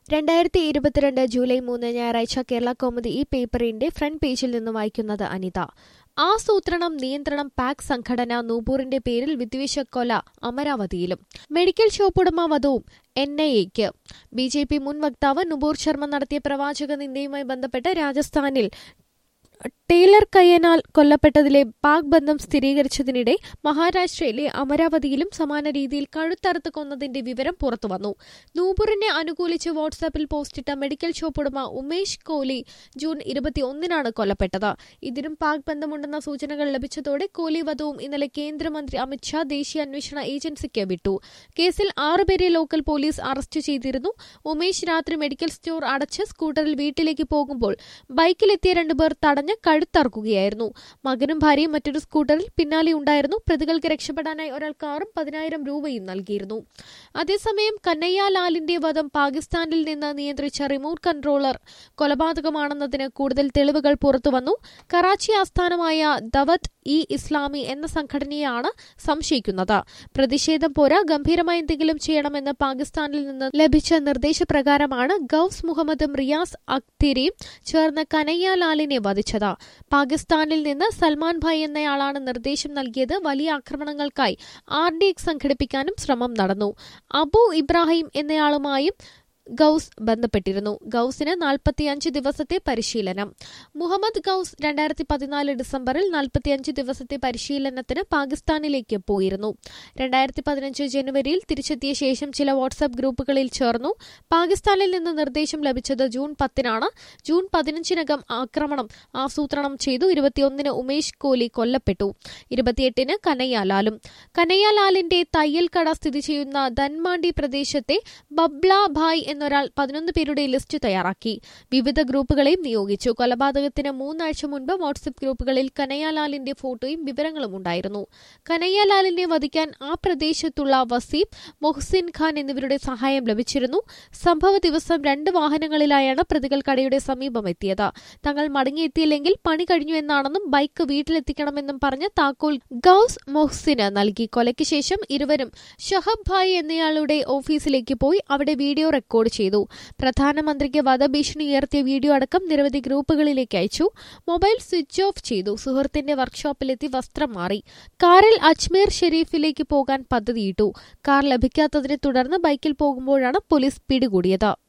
രണ്ടായിരത്തി ഇരുപത്തിരണ്ട് ജൂലൈ മൂന്ന് ഞായറാഴ്ച കേരള കൗമുദി ഈ പേപ്പറിന്റെ ഫ്രണ്ട് പേജിൽ നിന്ന് വായിക്കുന്നത് അനിത ആസൂത്രണം നിയന്ത്രണം പാക് സംഘടന നൂപൂറിന്റെ പേരിൽ വിദ്വേഷ കൊല അമരാവതിയിലും മെഡിക്കൽ ഷോപ്പുടമ വധവും എൻ ഐ എക്ക് ബി ജെ പി മുൻ വക്താവ് നുപൂർ ശർമ്മ നടത്തിയ പ്രവാചക നിന്ദയുമായി ബന്ധപ്പെട്ട് രാജസ്ഥാനിൽ ടേലർ കയ്യനാൽ കൊല്ലപ്പെട്ടതിലെ പാക് ബന്ധം സ്ഥിരീകരിച്ചതിനിടെ മഹാരാഷ്ട്രയിലെ അമരാവതിയിലും സമാന രീതിയിൽ കഴുത്തറുത്ത് കൊന്നതിന്റെ വിവരം പുറത്തുവന്നു നൂപുറിനെ അനുകൂലിച്ച് വാട്സാപ്പിൽ പോസ്റ്റിട്ട മെഡിക്കൽ ഷോപ്പ് ഉടമ ഉമേഷ് കോഹ്ലി ജൂൺ ഇരുപത്തിയൊന്നിനാണ് കൊല്ലപ്പെട്ടത് ഇതിനും പാക് ബന്ധമുണ്ടെന്ന സൂചനകൾ ലഭിച്ചതോടെ കോഹ്ലി വധവും ഇന്നലെ കേന്ദ്രമന്ത്രി അമിത്ഷാ ദേശീയ അന്വേഷണ ഏജൻസിക്ക് വിട്ടു കേസിൽ ആറുപേരെ ലോക്കൽ പോലീസ് അറസ്റ്റ് ചെയ്തിരുന്നു ഉമേഷ് രാത്രി മെഡിക്കൽ സ്റ്റോർ അടച്ച് സ്കൂട്ടറിൽ വീട്ടിലേക്ക് പോകുമ്പോൾ ബൈക്കിലെത്തിയ രണ്ടുപേർ തടഞ്ഞ് കഴുത്തറക്കുകയായിരുന്നു മകനും ഭാര്യയും മറ്റൊരു സ്കൂട്ടറിൽ പിന്നാലെ ഉണ്ടായിരുന്നു പ്രതികൾക്ക് രക്ഷപ്പെടാനായി ഒരാൾ കാറും പതിനായിരം രൂപയും നൽകിയിരുന്നു അതേസമയം കന്നയ്യാലാലിന്റെ വധം പാകിസ്ഥാനിൽ നിന്ന് നിയന്ത്രിച്ച റിമോട്ട് കൺട്രോളർ കൊലപാതകമാണെന്നതിന് കൂടുതൽ തെളിവുകൾ പുറത്തുവന്നു കറാച്ചി ആസ്ഥാനമായ ദവത് ഇ ഇസ്ലാമി എന്ന സംഘടനയാണ് സംശയിക്കുന്നത് പ്രതിഷേധം പോരാ ഗംഭീരമായ എന്തെങ്കിലും ചെയ്യണമെന്ന് പാകിസ്ഥാനിൽ നിന്ന് ലഭിച്ച നിർദ്ദേശപ്രകാരമാണ് ഗൌസ് മുഹമ്മദും റിയാസ് അഖ്തിരിയും ചേർന്ന് കനയ്യാലാലിനെ വധിച്ചത് പാകിസ്ഥാനിൽ നിന്ന് സൽമാൻ ഭായ് എന്നയാളാണ് നിർദ്ദേശം നൽകിയത് വലിയ ആക്രമണങ്ങൾക്കായി ആർ ഡി എക്സ് സംഘടിപ്പിക്കാനും ശ്രമം നടന്നു അബു ഇബ്രാഹിം എന്നയാളുമായും ഗൌസ് ബന്ധപ്പെട്ടിരുന്നു ഗൌസിന് നാൽപ്പത്തിയഞ്ച് ദിവസത്തെ പരിശീലനം മുഹമ്മദ് ഗൌസ് രണ്ടായിരത്തി പതിനാല് ഡിസംബറിൽ നാൽപ്പത്തിയഞ്ച് ദിവസത്തെ പരിശീലനത്തിന് പാകിസ്ഥാനിലേക്ക് പോയിരുന്നു രണ്ടായിരത്തി പതിനഞ്ച് ജനുവരിയിൽ തിരിച്ചെത്തിയ ശേഷം ചില വാട്സാപ്പ് ഗ്രൂപ്പുകളിൽ ചേർന്നു പാകിസ്ഥാനിൽ നിന്ന് നിർദ്ദേശം ലഭിച്ചത് ജൂൺ പത്തിനാണ് ജൂൺ പതിനഞ്ചിനകം ആക്രമണം ആസൂത്രണം ചെയ്തു ഇരുപത്തിയൊന്നിന് ഉമേഷ് കോഹ്ലി കൊല്ലപ്പെട്ടു ഇരുപത്തിയെട്ടിന് കനയ്യാലാലും കനയ്യാലാലിന്റെ തയ്യൽ കട സ്ഥിതി ചെയ്യുന്ന ധൻമാണ്ടി പ്രദേശത്തെ ബബ്ല ഭായ് എന്നൊരാൾ പതിനൊന്ന് പേരുടെ ലിസ്റ്റ് തയ്യാറാക്കി വിവിധ ഗ്രൂപ്പുകളെയും നിയോഗിച്ചു കൊലപാതകത്തിന് മൂന്നാഴ്ച മുൻപ് വാട്സപ്പ് ഗ്രൂപ്പുകളിൽ കനയ്യാലാലിന്റെ ഫോട്ടോയും വിവരങ്ങളും ഉണ്ടായിരുന്നു കനയ്യാലാലിനെ വധിക്കാൻ ആ പ്രദേശത്തുള്ള വസീം മൊഹ്സിൻ ഖാൻ എന്നിവരുടെ സഹായം ലഭിച്ചിരുന്നു സംഭവ ദിവസം രണ്ട് വാഹനങ്ങളിലായാണ് പ്രതികൾ കടയുടെ സമീപം എത്തിയത് തങ്ങൾ മടങ്ങിയെത്തിയില്ലെങ്കിൽ പണി കഴിഞ്ഞു എന്നാണെന്നും ബൈക്ക് വീട്ടിലെത്തിക്കണമെന്നും പറഞ്ഞ് താക്കോൽ ഗൌസ് മൊഹ്സിന് നൽകി കൊലയ്ക്ക് ശേഷം ഇരുവരും ഷഹബ് ഭായ് എന്നയാളുടെ ഓഫീസിലേക്ക് പോയി അവിടെ വീഡിയോ റെക്കോർഡ് ചെയ്തു പ്രധാനമന്ത്രിക്ക് വധഭീഷണി ഉയർത്തിയ വീഡിയോ അടക്കം നിരവധി ഗ്രൂപ്പുകളിലേക്ക് അയച്ചു മൊബൈൽ സ്വിച്ച് ഓഫ് ചെയ്തു സുഹൃത്തിന്റെ വർക്ക്ഷോപ്പിലെത്തി വസ്ത്രം മാറി കാറിൽ അജ്മീർ ഷെരീഫിലേക്ക് പോകാൻ പദ്ധതിയിട്ടു കാർ ലഭിക്കാത്തതിനെ തുടർന്ന് ബൈക്കിൽ പോകുമ്പോഴാണ് പോലീസ് പിടികൂടിയത്